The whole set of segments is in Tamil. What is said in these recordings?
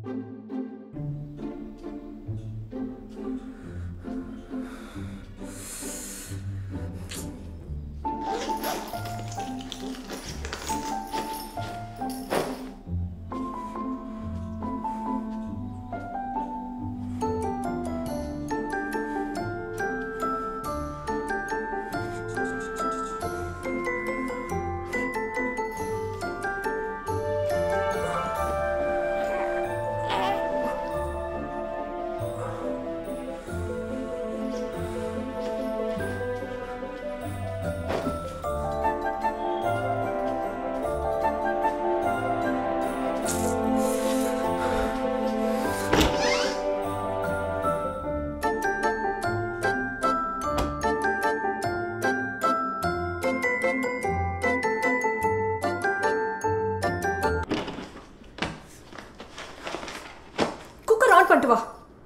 குக்கர் ஆன் பண்ணிட்டு வா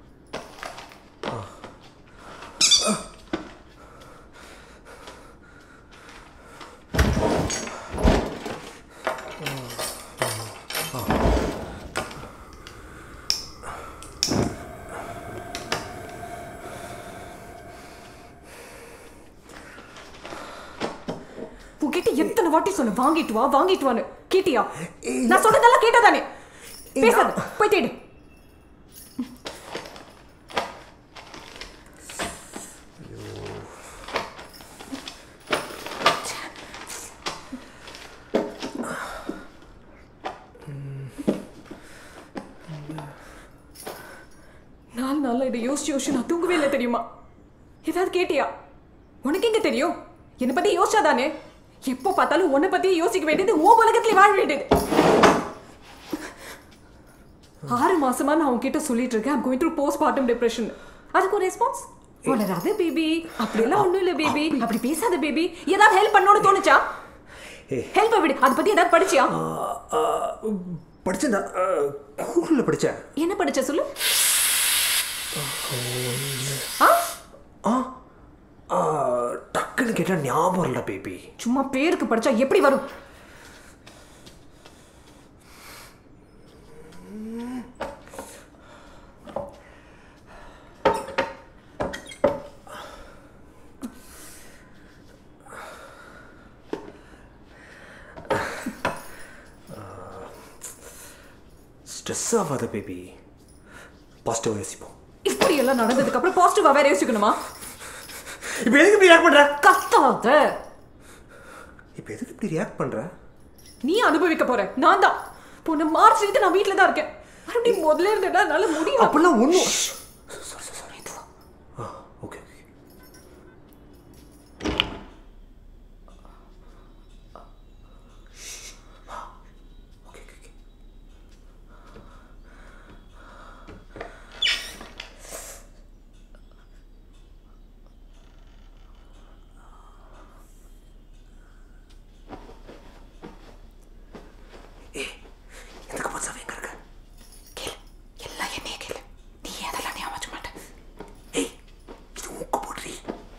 உன்கிட்ட எத்தனை வாட்டி சொன்ன வாங்கிட்டு வா வாங்கிட்டு வான்னு கேட்டியா நான் சொன்னதெல்லாம் கேட்டதானே பேசாத போய் தேடு நாலு நாள்ல இதை யோசிச்சு யோசிச்சு நான் தூங்கவே இல்லை தெரியுமா ஏதாவது கேட்டியா உனக்கு எங்க தெரியும் என்னை பத்தி யோசிச்சாதானே எப்போ பார்த்தாலும் உன்னை பத்தி யோசிக்க வேண்டியது ஓ உலகத்துல வாழ வேண்டியது ஆறு மாசமா நான் உன்கிட்ட சொல்லிட்டு இருக்கேன் I'm going through postpartum depression அதுக்கு ஒரு ரெஸ்பான்ஸ் வளராத பேபி அப்படியெல்லாம் ஒண்ணும் இல்ல பேபி அப்படி பேசாத பேபி ஏதாவது ஹெல்ப் பண்ணணும்னு தோணுச்சா ஹெல்ப் விடு அதை பத்தி ஏதாவது படிச்சியா படிச்சேன் கூகுளில் படித்தேன் என்ன படிச்ச சொல்லு ஆ டக்குன்னு கேட்டால் ஞாபகம் இல்லை பேபி சும்மா பேருக்கு படிச்சா எப்படி வரும் ஸ்ட்ரெஸ் ஆகாத பேபி பாசிட்டிவாக யோசிப்போம் இப்படி எல்லாம் நடந்ததுக்கு அப்புறம் பாசிட்டிவா வேற யோசிக்கணுமா இப்போ எதுக்கு இப்படி ரியாக்ட் பண்ணுற கத்தாத இப்போ எதுக்கு இப்படி ரியாக்ட் பண்ணுற நீ அனுபவிக்க போற நான் தான் போன மார்ச் வரைக்கும் நான் வீட்ல தான் இருக்கேன் மறுபடியும் முதல்ல இருந்தேன்னா என்னால முடியும் அப்பெல்லாம் ஒன்றும் ஓகே ஓகே ஓகே ஓகே எதுக்கு பச்சாவே எங்க இருக்க கேளு எல்லாம் என்னைய கேளு நீ அதெல்லாம் ஞாபகம் வச்சுக்க மாட்டேன் ஏய் இது மூக்கு போடுறி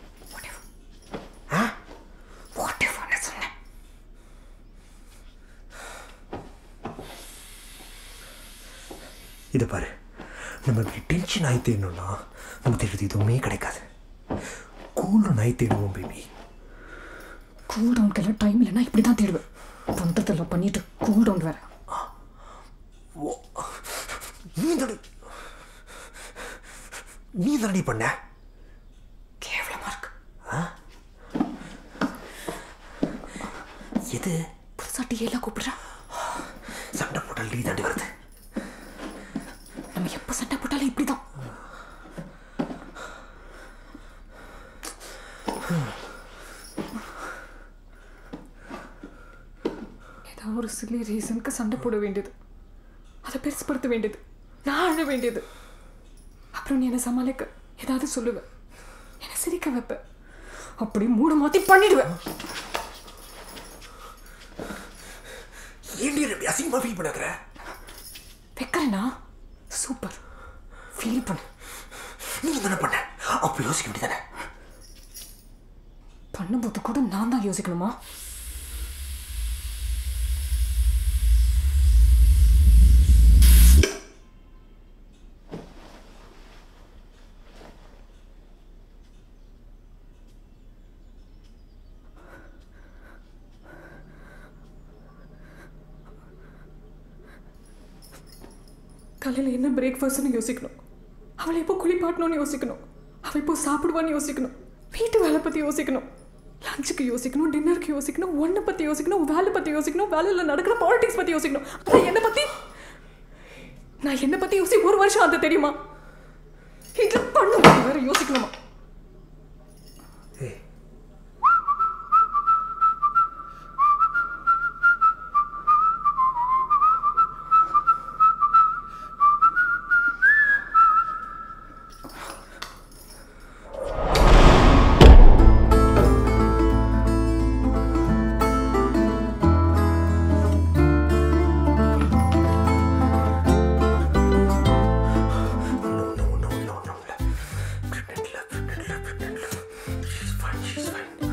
ஆ வாட் இஃப் நான் சொன்னேன் இதை பாரு நம்ம இப்படி டென்ஷன் ஆகி தேடணும்னா நம்ம தேடுறது எதுவுமே கிடைக்காது கூலும் நாய் தேடுவோம் பேபி கூல் டவுனுக்கெல்லாம் டைம் இல்லைன்னா இப்படி தான் தேடுவேன் பந்தத்தில் பண்ணிட்டு கூல் டவுன் வேற நீ தடி நீ தடி பண்ண கேவலமா இருக்கு எது புதுசா டீ எல்லாம் கூப்பிடுறா சண்டை போட்டால் நீ தாண்டி வருது நம்ம எப்ப சண்டை போட்டாலும் இப்படிதான் ஏதாவது ஒரு சில்லி ரீசனுக்கு சண்டை போட வேண்டியது அதை பெருசுப்படுத்த வேண்டியது நான் அழ வேண்டியது அப்புறம் நீ என்னை சமாளிக்க ஏதாவது சொல்லுவேன் என்னை சிரிக்க வைப்ப அப்படி மூட மாத்தி பண்ணிடுவேன் ஏன் நீ இப்படி அசிங்கமா ஃபீல் பண்ணாக்குற வைக்கிறேனா சூப்பர் ஃபீல் பண்ணு நீ என்ன பண்ண அப்போ யோசிக்க வேண்டியதானே பண்ணும்போது கூட நான் தான் யோசிக்கணுமா காலையில் என்ன பிரேக்ஃபாஸ்ட்னு யோசிக்கணும் அவளை எப்போ குளிப்பாட்டணும்னு யோசிக்கணும் அவள் இப்போ சாப்பிடுவான்னு யோசிக்கணும் வீட்டு வேலை பற்றி யோசிக்கணும் லஞ்சுக்கு யோசிக்கணும் டின்னருக்கு யோசிக்கணும் ஒன்றை பற்றி யோசிக்கணும் வேலை பற்றி யோசிக்கணும் வேலையில் நடக்கிற பாலிடிக்ஸ் பற்றி யோசிக்கணும் ஆனால் என்னை பற்றி நான் என்னை பற்றி யோசி ஒரு வருஷம் அது தெரியுமா இதில் பண்ண வேற யோசிக்கணுமா ஏய் No, no, no, no, no. Pregnant love, pregnant love, pregnant love. She's fine, she's fine.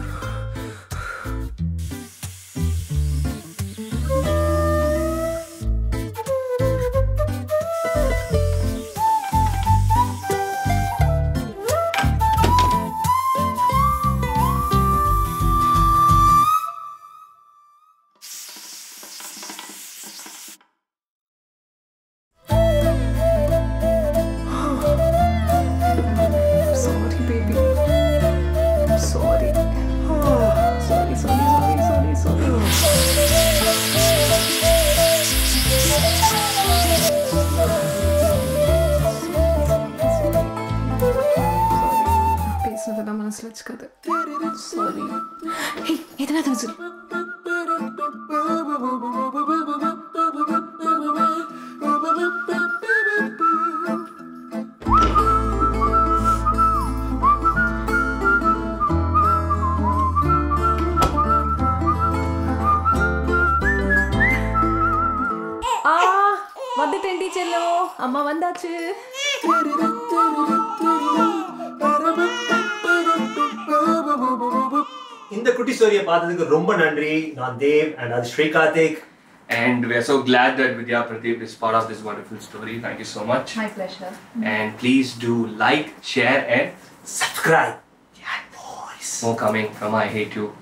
Sorry, baby. I'm sorry. Sorry, sorry, sorry, sorry, sorry. பேசுனதெல்லாம் மனசுல வச்சுக்காது சாரி ஹே எதனா தான் சொல்லு ஆ வந்துட்டேன் டீச்சர்லோ அம்மா வந்தாச்சு இந்த குட்டி ஸ்டோரியை பார்த்ததுக்கு ரொம்ப நன்றி நான் தேவ் அண்ட் அது Sri Karthik And we are so glad that Vidya Pradeep is part of this wonderful story. Thank you so much. My pleasure. And please do like, share, and subscribe yeah boys more coming from I Hate You